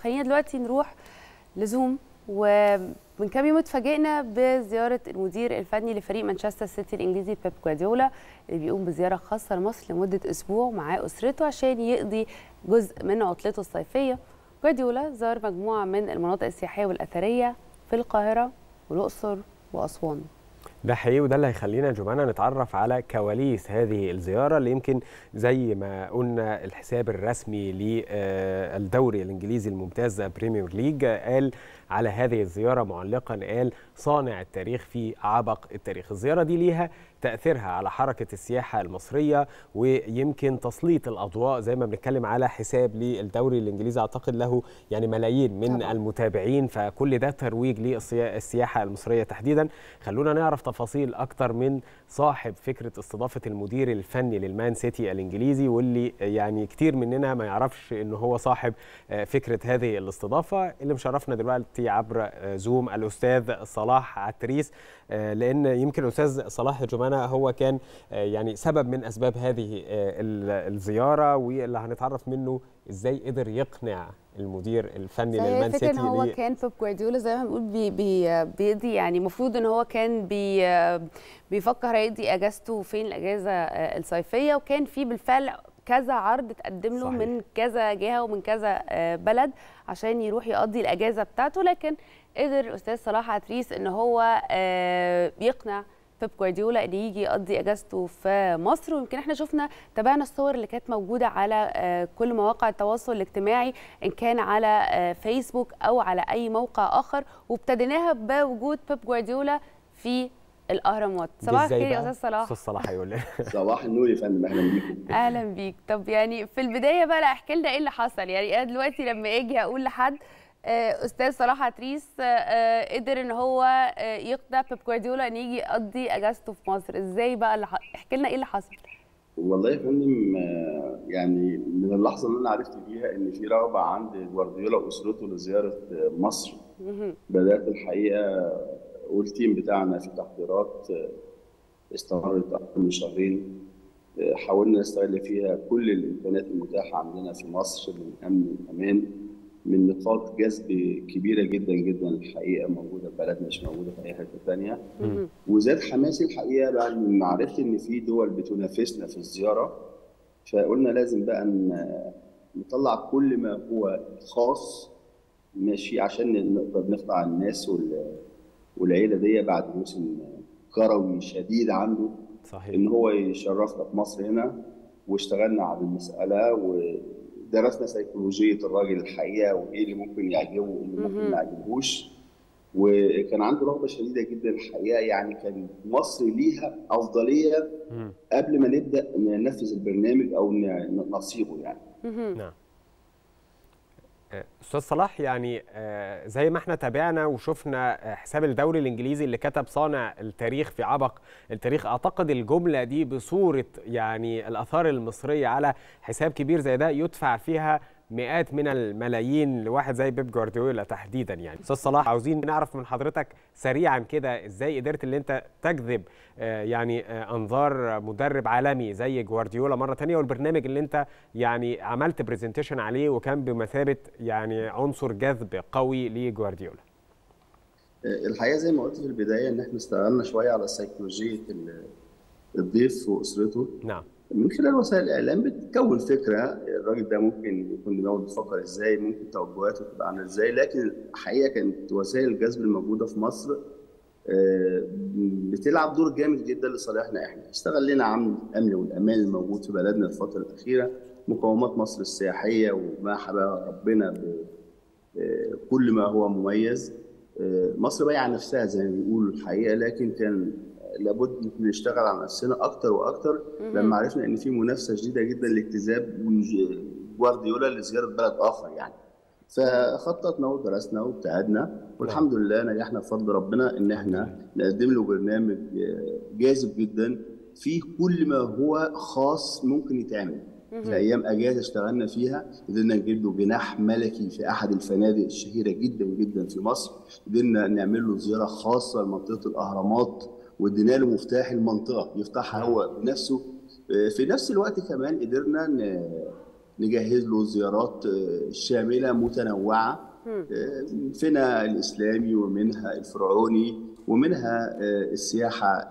خلينا دلوقتي نروح لزوم ومن كام يوم اتفاجئنا بزياره المدير الفني لفريق مانشستر سيتي الانجليزي بيب جوارديولا اللي بيقوم بزياره خاصه لمصر لمده اسبوع مع اسرته عشان يقضي جزء من عطلته الصيفيه جوارديولا زار مجموعه من المناطق السياحيه والاثريه في القاهره والاقصر واسوان ده حقيقي وده اللي هيخلينا جمانة نتعرف على كواليس هذه الزيارة اللي يمكن زي ما قلنا الحساب الرسمي للدوري الإنجليزي الممتاز بريمير ليج قال على هذه الزيارة معلقا قال صانع التاريخ في عبق التاريخ الزيارة دي ليها تأثيرها على حركة السياحة المصرية ويمكن تسليط الأضواء زي ما بنتكلم على حساب للدوري الإنجليزي أعتقد له يعني ملايين من طبعا. المتابعين فكل ده ترويج للسياحة المصرية تحديدا خلونا نعرف تفاصيل أكتر من صاحب فكرة استضافة المدير الفني للمان سيتي الإنجليزي واللي يعني كتير مننا ما يعرفش إنه هو صاحب فكرة هذه الاستضافة اللي مشرفنا دلوقتي عبر زوم الأستاذ صلاح عتريس لأن يمكن الأستاذ صلاح جمانة هو كان يعني سبب من اسباب هذه الزياره واللي هنتعرف منه ازاي قدر يقنع المدير الفني للمان سيتي ان هو كان بيب جوارديولا زي ما بنقول بي بي بيقضي يعني المفروض ان هو كان بي بيفكر هيقضي اجازته فين الاجازه الصيفيه وكان في بالفعل كذا عرض اتقدم له صحيح. من كذا جهه ومن كذا بلد عشان يروح يقضي الاجازه بتاعته لكن قدر الاستاذ صلاح عتريس ان هو يقنع بيب جوارديولا ان يجي يقضي اجازته في مصر ويمكن احنا شفنا تابعنا الصور اللي كانت موجوده على كل مواقع التواصل الاجتماعي ان كان على فيسبوك او على اي موقع اخر وابتديناها بوجود بيب جوارديولا في الاهرامات صباح الخير يا استاذ صلاح استاذ صلاح هيقول لنا صباح النور يا فندم اهلا بيكم اهلا بيك طب يعني في البدايه بقى احكي لنا ايه اللي حصل يعني انا دلوقتي لما اجي اقول لحد استاذ صلاح عتريس قدر ان هو يقنع بيب جوارديولا ان يجي يقضي اجازته في مصر ازاي بقى اللي احكي لنا ايه اللي حصل والله يا فندم يعني من اللحظه اللي انا عرفت فيها ان في رغبه عند جوارديولا واسرته لزياره مصر بدات الحقيقه والتيم بتاعنا في تحضيرات استمرت اكثر من شهرين حاولنا نستغل فيها كل الامكانيات المتاحه عندنا في مصر من امن وامان من نقاط جذب كبيره جدا جدا الحقيقه موجوده في بلدنا مش موجوده في اي حته ثانيه وزاد حماسي الحقيقه بعد ما عرفت ان في دول بتنافسنا في الزياره فقلنا لازم بقى نطلع كل ما هو خاص ماشي عشان نقدر نخضع الناس والعيله دي بعد موسم كروي شديد عنده صحيح. ان هو يشرفنا في مصر هنا واشتغلنا على المساله و درسنا سيكولوجيه الراجل الحقيقه وايه اللي ممكن يعجبه وايه اللي ممكن ما يعجبهوش وكان عنده رغبه شديده جدا الحقيقه يعني كان مصر ليها افضليه قبل ما نبدا ننفذ البرنامج او نصيغه يعني نعم استاذ صلاح يعني زي ما احنا تابعنا وشفنا حساب الدوري الانجليزي اللي كتب صانع التاريخ في عبق التاريخ اعتقد الجمله دي بصوره يعني الاثار المصريه على حساب كبير زي ده يدفع فيها مئات من الملايين لواحد زي بيب جوارديولا تحديدا يعني استاذ صلاح عاوزين نعرف من حضرتك سريعا كده ازاي قدرت ان انت تجذب يعني انظار مدرب عالمي زي جوارديولا مره ثانيه والبرنامج اللي انت يعني عملت برزنتيشن عليه وكان بمثابه يعني عنصر جذب قوي لجوارديولا الحقيقه زي ما قلت في البدايه ان احنا اشتغلنا شويه على سيكولوجيه الضيف واسرته نعم من خلال وسائل الاعلام بتكون فكره الراجل ده ممكن يكون دماغه بتفكر ازاي ممكن توجهاته تبقى عامله ازاي لكن الحقيقه كانت وسائل الجذب الموجوده في مصر بتلعب دور جامد جدا لصالحنا احنا استغلينا عامل الامن والامان الموجود في بلدنا الفتره الاخيره مقومات مصر السياحيه وما حبا ربنا بكل ما هو مميز مصر بايعه نفسها زي ما بيقولوا الحقيقه لكن كان لابد نشتغل على نفسنا اكتر واكتر لما عرفنا ان في منافسه شديده جدا لاجتذاب جوارديولا لزياره بلد اخر يعني فخططنا ودرسنا وابتعدنا والحمد لله نجحنا بفضل ربنا ان احنا نقدم له برنامج جاذب جدا فيه كل ما هو خاص ممكن يتعمل في ايام اجازه اشتغلنا فيها قدرنا نجيب له جناح ملكي في احد الفنادق الشهيره جدا جدا في مصر قدرنا نعمل له زياره خاصه لمنطقه الاهرامات وادينا له مفتاح المنطقه يفتحها هو بنفسه في نفس الوقت كمان قدرنا نجهز له زيارات شامله متنوعه فينا الاسلامي ومنها الفرعوني ومنها السياحه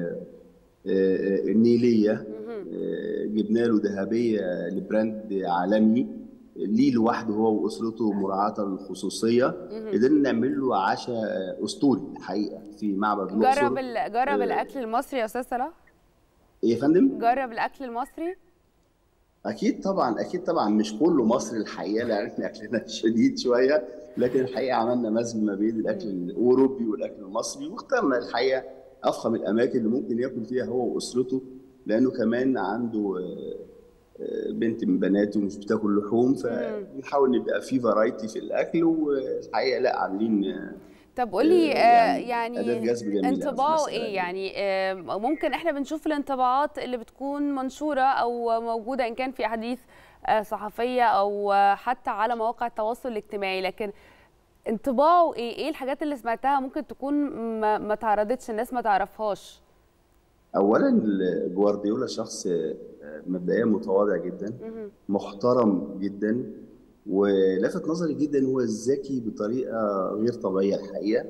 النيليه جبنا له ذهبيه لبراند عالمي ليه لوحده هو واسرته مراعاه للخصوصيه قدرنا نعمل له عشاء اسطوري الحقيقه في معبد الاقصر جرب ال... جرب آه الاكل المصري يا استاذ صلاح ايه يا فندم جرب الاكل المصري اكيد طبعا اكيد طبعا مش كله مصري الحقيقه لان احنا اكلنا شديد شويه لكن الحقيقه عملنا مزج ما بين الاكل الاوروبي والاكل المصري واخترنا الحقيقه افخم الاماكن اللي ممكن ياكل فيها هو واسرته لانه كمان عنده بنت من بناته مش بتاكل لحوم فبنحاول نبقى في فرايتي في الاكل والحقيقه لا عاملين طب قولي آه يعني انطباعه ايه يعني آه ممكن احنا بنشوف الانطباعات اللي بتكون منشوره او موجوده ان كان في احاديث آه صحفيه او حتى على مواقع التواصل الاجتماعي لكن انطباعه ايه ايه الحاجات اللي سمعتها ممكن تكون ما, ما تعرضتش الناس ما تعرفهاش اولا جوارديولا شخص مبدئيا متواضع جدا محترم جدا ولفت نظري جدا هو ذكي بطريقه غير طبيعيه الحقيقه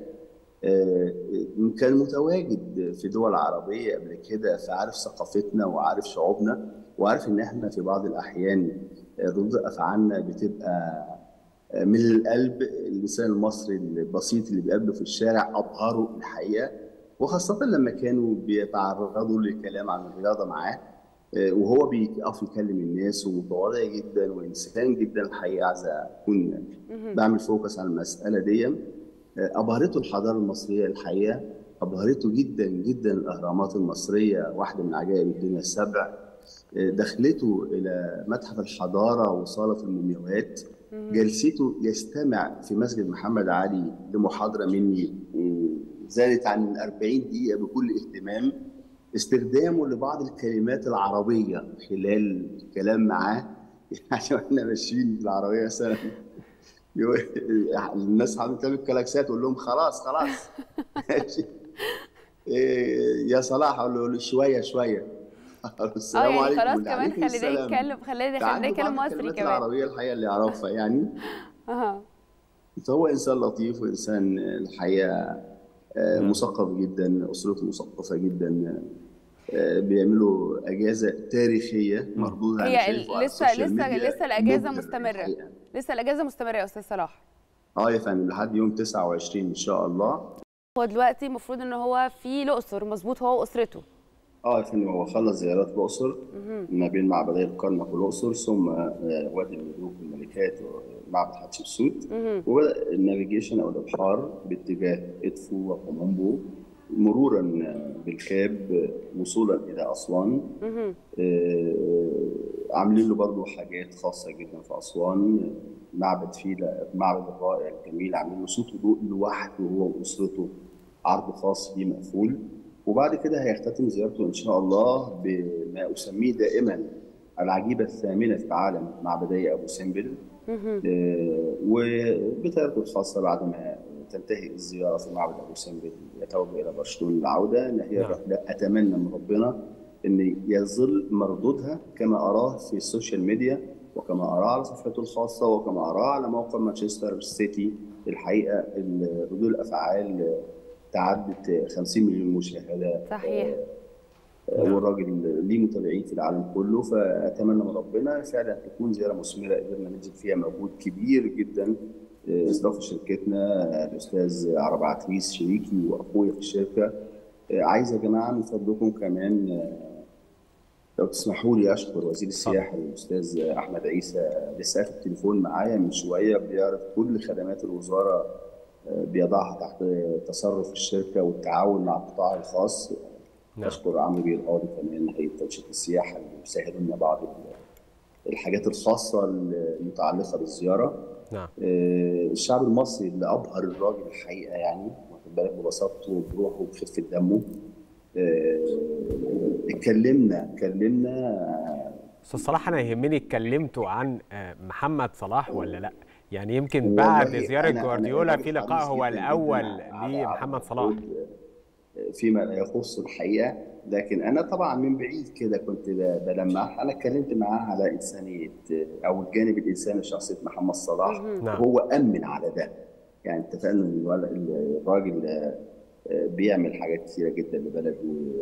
كان متواجد في دول عربيه قبل كده فعارف ثقافتنا وعارف شعوبنا وعارف ان احنا في بعض الاحيان ردود افعالنا بتبقى من القلب اللسان المصري البسيط اللي بيقابله في الشارع ابهره الحقيقه وخاصه لما كانوا بيتعرضوا لكلام عن الرياضه معاه وهو بيقف يكلم الناس ومتواضع جدا وانسان جدا الحقيقه عايز اكون بعمل فوكس على المساله دي ابهرته الحضاره المصريه الحقيقه ابهرته جدا جدا الاهرامات المصريه واحده من عجائب الدنيا السبع دخلته الى متحف الحضاره وصاله المومياوات جلسته يستمع في مسجد محمد علي لمحاضره مني زادت عن 40 دقيقه بكل اهتمام استخدامه لبعض الكلمات العربيه خلال الكلام معاه يعني واحنا ماشيين في العربيه مثلا الناس حاطين تعمل كلاكسات تقول لهم خلاص خلاص يا صلاح اقول له شويه شويه السلام عليكم خلاص كمان خلينا نتكلم خلينا خلينا نتكلم مصري كمان العربيه الحقيقه اللي يعرفها يعني اها فهو انسان لطيف وانسان الحقيقه مثقف جدا اسرته مثقفه جدا بيعملوا اجازه تاريخيه مردوده هي لسه لسه لسه الاجازه مستمره لسه الاجازه مستمره يا استاذ صلاح اه يا فندم لحد يوم 29 ان شاء الله هو دلوقتي المفروض ان هو في الاقصر مظبوط هو واسرته اه يا فندم هو خلص زيارات الاقصر ما بين معبدي الكرنك والاقصر ثم وادي الملوك والملكات ومعبد حتشبسوت وبدا النافيجيشن او الابحار باتجاه ادفو وقومومبو مرورا بالكاب وصولا الى اسوان عاملين له برضه حاجات خاصه جدا في اسوان معبد فيلا معبد الرائع الجميل عاملين له صوت وضوء لوحده هو واسرته عرض خاص بيه مقفول وبعد كده هيختتم زيارته ان شاء الله بما اسميه دائما العجيبه الثامنه في عالم معبدي ابو سمبل وبطيارته الخاصه بعد ما تنتهي الزياره في معبد ابو سمبل يتوجه الى برشلونه للعوده ان هي الرحله اتمنى من ربنا ان يظل مردودها كما اراه في السوشيال ميديا وكما اراه على صفحته الخاصه وكما اراه على موقع مانشستر سيتي الحقيقه ردود الافعال تعدت 50 مليون مشاهده صحيح والراجل ليه متابعين في العالم كله فاتمنى من ربنا فعلا تكون زياره مثمره قدرنا نبذل فيها مجهود كبير جدا استضافه شركتنا الاستاذ عرب عتريس شريكي واخويا في الشركه عايز يا جماعه من فضلكم كمان لو تسمحوا لي اشكر وزير السياحه الاستاذ احمد عيسى لسه في التليفون معايا من شويه بيعرض كل خدمات الوزاره بيضعها تحت تصرف الشركه والتعاون مع القطاع الخاص نعم. اشكر عمرو بيه القاضي كمان هيئه تنشيط السياحه اللي بيسهلوا لنا بعض الحاجات الخاصه المتعلقه بالزياره نعم الشعب المصري اللي ابهر الراجل الحقيقه يعني واخد بالك ببساطته وبروحه وبخفه دمه اتكلمنا اتكلمنا استاذ صلاح انا يهمني اتكلمتوا عن محمد صلاح ولا لا يعني يمكن بعد زياره جوارديولا في لقاء هو الاول لمحمد صلاح فيما لا يخص الحقيقه لكن انا طبعا من بعيد كده كنت بلمح انا اتكلمت معاه على انسانيه او الجانب الانساني لشخصيه محمد صلاح نعم. وهو امن على ده يعني اتفقنا ان الراجل بيعمل حاجات كثيره جدا لبلده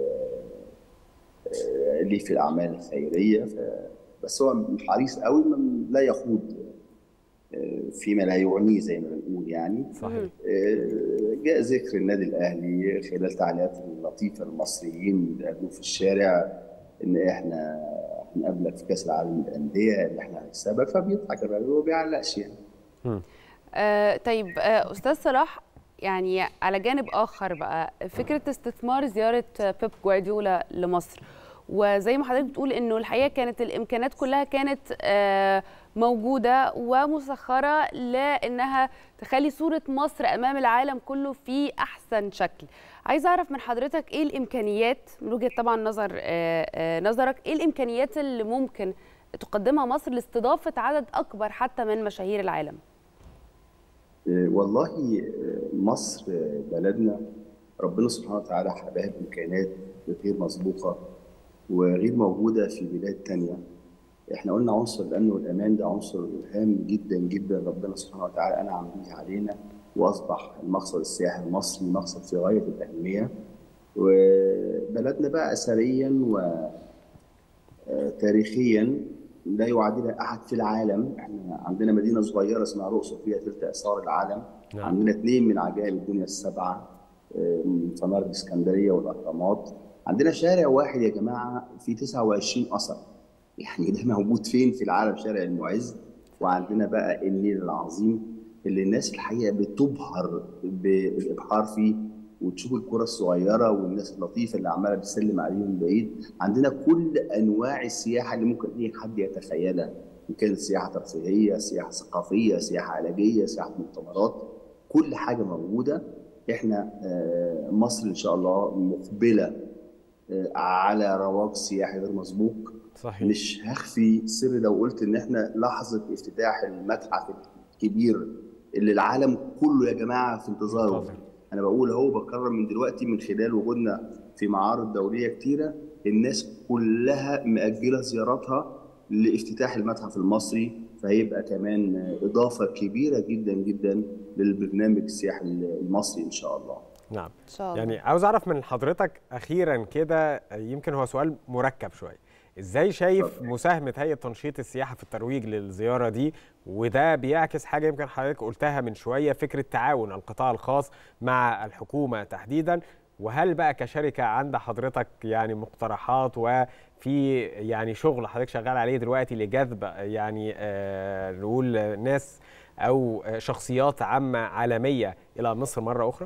ليه في الاعمال الخيريه بس هو حريص قوي من لا يخوض فيما لا يعنيه زي ما بنقول يعني صحيح جاء ذكر النادي الاهلي خلال تعليقات اللطيفه المصريين اللي قابلوه في الشارع ان احنا هنقابلك في كاس العالم للانديه اللي احنا هنكسبك فبيضحك الراجل وما بيعلقش يعني. آه طيب آه استاذ صلاح يعني على جانب اخر بقى فكره استثمار زياره بيب جوارديولا لمصر وزي ما حضرتك بتقول انه الحقيقه كانت الامكانات كلها كانت موجوده ومسخره لانها تخلي صوره مصر امام العالم كله في احسن شكل عايزه اعرف من حضرتك ايه الامكانيات من وجهه طبعا نظر نظرك ايه الامكانيات اللي ممكن تقدمها مصر لاستضافه عدد اكبر حتى من مشاهير العالم والله مصر بلدنا ربنا سبحانه وتعالى حباها بامكانات غير مسبوقه وغير موجوده في بلاد تانية احنا قلنا عنصر الامن والامان ده عنصر هام جدا جدا ربنا سبحانه وتعالى انعم به علينا واصبح المقصد السياحي المصري مقصد في غايه الاهميه وبلدنا بقى اثريا وتاريخيا لا يعادلها احد في العالم احنا عندنا مدينه صغيره اسمها الاقصر فيها ثلث اثار العالم نعم. عندنا اثنين من عجائب الدنيا السبعه فنار الاسكندريه والاهرامات عندنا شارع واحد يا جماعه فيه 29 اثر يعني ده موجود فين في العالم شارع المعز وعندنا بقى النيل العظيم اللي الناس الحقيقه بتبهر بالابحار فيه وتشوف الكره الصغيره والناس اللطيفه اللي عماله بتسلم عليهم من بعيد عندنا كل انواع السياحه اللي ممكن اي حد يتخيلها ان كانت سياحه ترفيهيه سياحه ثقافيه سياحه علاجيه سياحه مؤتمرات كل حاجه موجوده احنا مصر ان شاء الله مقبله على رواج سياحي غير مسبوق صحيح مش هخفي سر لو قلت ان احنا لحظه افتتاح المتحف الكبير اللي العالم كله يا جماعه في انتظاره انا بقول اهو بكرر من دلوقتي من خلال وجودنا في معارض دوليه كتيره الناس كلها مأجله زياراتها لافتتاح المتحف المصري فهيبقى كمان اضافه كبيره جدا جدا للبرنامج السياحي المصري ان شاء الله. نعم إن شاء الله. يعني عاوز اعرف من حضرتك اخيرا كده يمكن هو سؤال مركب شويه ازاي شايف مساهمه هيئه تنشيط السياحه في الترويج للزياره دي وده بيعكس حاجه يمكن حضرتك قلتها من شويه فكره تعاون القطاع الخاص مع الحكومه تحديدا وهل بقى كشركه عند حضرتك يعني مقترحات وفي يعني شغل حضرتك شغال عليه دلوقتي لجذب يعني آه نقول ناس او شخصيات عامه عالميه الى مصر مره اخرى؟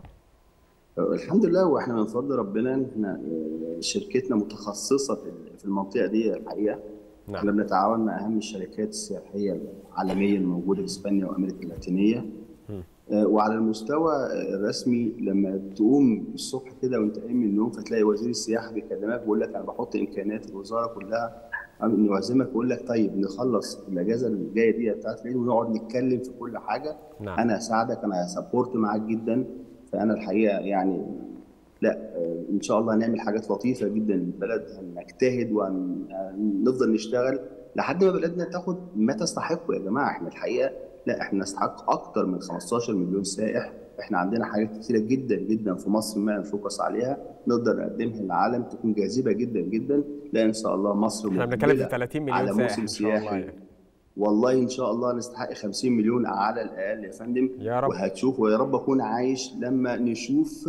الحمد لله واحنا من فضل ربنا ان احنا شركتنا متخصصه في المنطقه دي الحقيقه نعم. احنا بنتعاون مع اهم الشركات السياحيه العالميه الموجوده في اسبانيا وامريكا اللاتينيه م. وعلى المستوى الرسمي لما تقوم الصبح كده وانت قايم من النوم فتلاقي وزير السياحه بيكلمك بيقول لك انا بحط امكانيات الوزاره كلها انه يعزمك ويقول لك طيب نخلص الاجازه الجايه دي بتاعت العيد ونقعد نتكلم في كل حاجه نعم. انا هساعدك انا هسبورت معاك جدا فانا الحقيقه يعني لا ان شاء الله هنعمل حاجات لطيفه جدا للبلد هنجتهد ونفضل نشتغل لحد ما بلدنا تاخد ما تستحقه يا جماعه احنا الحقيقه لا احنا نستحق اكتر من 15 مليون سائح احنا عندنا حاجات كثيره جدا جدا في مصر ما نفوكس عليها نقدر نقدمها للعالم تكون جاذبه جدا جدا لا ان شاء الله مصر احنا بنتكلم في 30 مليون على سائح موسم سياحي يعني. والله ان شاء الله نستحق 50 مليون على الاقل يا فندم يا رب وهتشوف ويا رب اكون عايش لما نشوف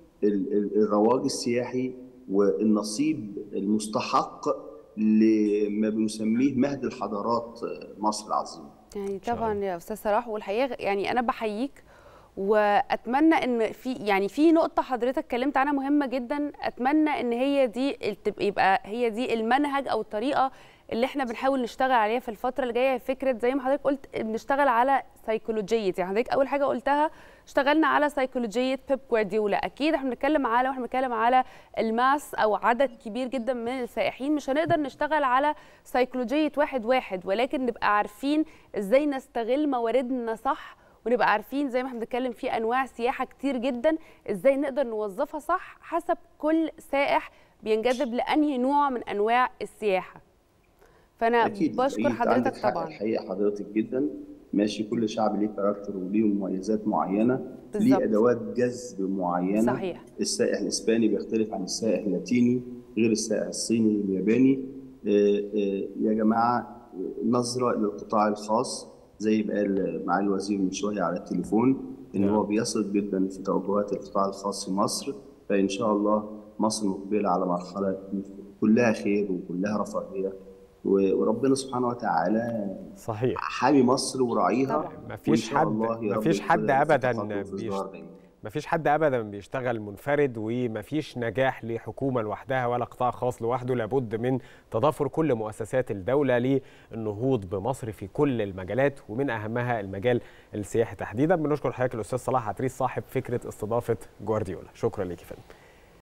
الرواج السياحي والنصيب المستحق لما بنسميه مهد الحضارات مصر العظيمه يعني طبعا يا استاذ صلاح والحقيقه يعني انا بحييك واتمنى ان في يعني في نقطه حضرتك اتكلمت عنها مهمه جدا اتمنى ان هي دي يبقى هي دي المنهج او الطريقه اللي احنا بنحاول نشتغل عليها في الفتره اللي جايه فكره زي ما حضرتك قلت بنشتغل على سيكولوجيه يعني حضرتك اول حاجه قلتها اشتغلنا على سيكولوجيه بيب جوارديولا اكيد احنا بنتكلم على واحنا بنتكلم على الماس او عدد كبير جدا من السائحين مش هنقدر نشتغل على سيكولوجيه واحد واحد ولكن نبقى عارفين ازاي نستغل مواردنا صح ونبقى عارفين زي ما احنا بنتكلم في انواع سياحه كتير جدا ازاي نقدر نوظفها صح حسب كل سائح بينجذب لانهي نوع من انواع السياحه فانا اكيد بشكر أكيد عندك حضرتك حق طبعا الحقيقه حضرتك جدا ماشي كل شعب ليه كاركتر وليه مميزات معينه بالظبط. ليه ادوات جذب معينه صحيح. السائح الاسباني بيختلف عن السائح اللاتيني غير السائح الصيني الياباني آه، آه، يا جماعه نظره للقطاع الخاص زي ما قال معالي الوزير من شويه على التليفون ان نعم. هو بيثق جدا في توجهات القطاع الخاص في مصر فان شاء الله مصر مقبله على مرحله كلها خير وكلها رفاهيه و- وربنا سبحانه وتعالى صحيح حامي مصر وراعيها طبعا. مفيش وإن شاء حد- الله يا رب مفيش حد يدخلها في أبداً تقدم في بيش- ازدهار دايما. مفيش حد ابدا بيشتغل منفرد ومفيش نجاح لحكومه لوحدها ولا قطاع خاص لوحده لابد من تضافر كل مؤسسات الدوله للنهوض بمصر في كل المجالات ومن اهمها المجال السياحي تحديدا بنشكر حضرتك الاستاذ صلاح عتريس صاحب فكره استضافه جوارديولا شكرا لك يا فندم